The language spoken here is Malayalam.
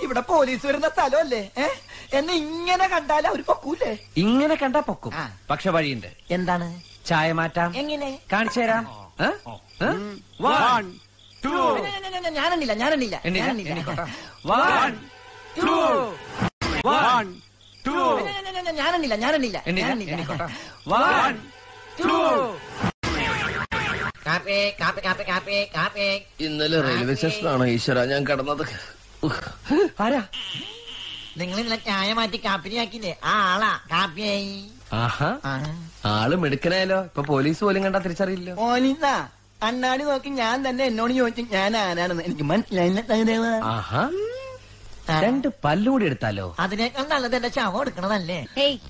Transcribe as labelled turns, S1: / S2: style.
S1: ഇവിടെ പോലീസ് വരുന്ന സ്ഥലമല്ലേ ഏ എന്നെ ഇങ്ങനെ കണ്ടാൽ അവർ പൊക്കൂലേ
S2: ഇങ്ങനെ കണ്ടാ പൊക്കും
S1: ആ.
S2: പക്ഷെ വഴിയുണ്ട്
S1: എന്താണ്
S2: ചായ മാറ്റാം
S1: എങ്ങനെ
S2: കാണിച്ചു തരാം ഏ? ഏ?
S3: One, two,
S1: ഞ- ഞ- ഞ- ഞ- ഞാനെണ്ണില്ല ഞാനെണ്ണില്ല
S2: എണ്ണില്ല,
S1: ഞാനെണ്ണില്ല.
S2: എണ്ണിക്കോട്ടെ. One, two,
S3: one, two,
S1: ഞ- ഞ- ഞ- ഞ- ഞാനെണ്ണില്ല ഞാനെണ്ണില്ല
S2: എണ്ണില്ല,
S1: ഞാനെണ്ണില്ല.
S2: എണ്ണിക്കോട്ടെ. One, two.
S1: കാപ്പി കാപ്പി കാപ്പി കാപ്പി കാപ്പി
S4: ഇന്നലെ റെയിൽവേ സ്റ്റേഷനാണോ ഈശ്വര ഞാൻ കിടന്നത് ഉഹ്.
S2: ആരാ
S1: നിങ്ങൾ ഇന്നലെ ചായ മാറ്റി കാപ്പിരിയാക്കില്ലേ ആ ആളാ കാപ്പിയായി
S4: ആഹാ ആള് മിടുക്കനായാലോ ഇപ്പൊ പോലീസ് പോലും കണ്ടാ തിരിച്ചറിയില്ലോ
S1: പോലീസാ കണ്ണാടി നോക്കി ഞാൻ തന്നെ എന്നോട് ചോദിച്ചു ഞാൻ ആരാണെന്ന് എനിക്ക് മനസ്സിലായില്ല സഹദേവാ.
S4: ആഹാ
S1: ആ.
S4: രണ്ട് പല്ലുകൂടി എടുത്താലോ
S1: അതിനേക്കാൾ നല്ലത് എന്റെ ശവം എടുക്കണതല്ലേ
S5: ഏയ്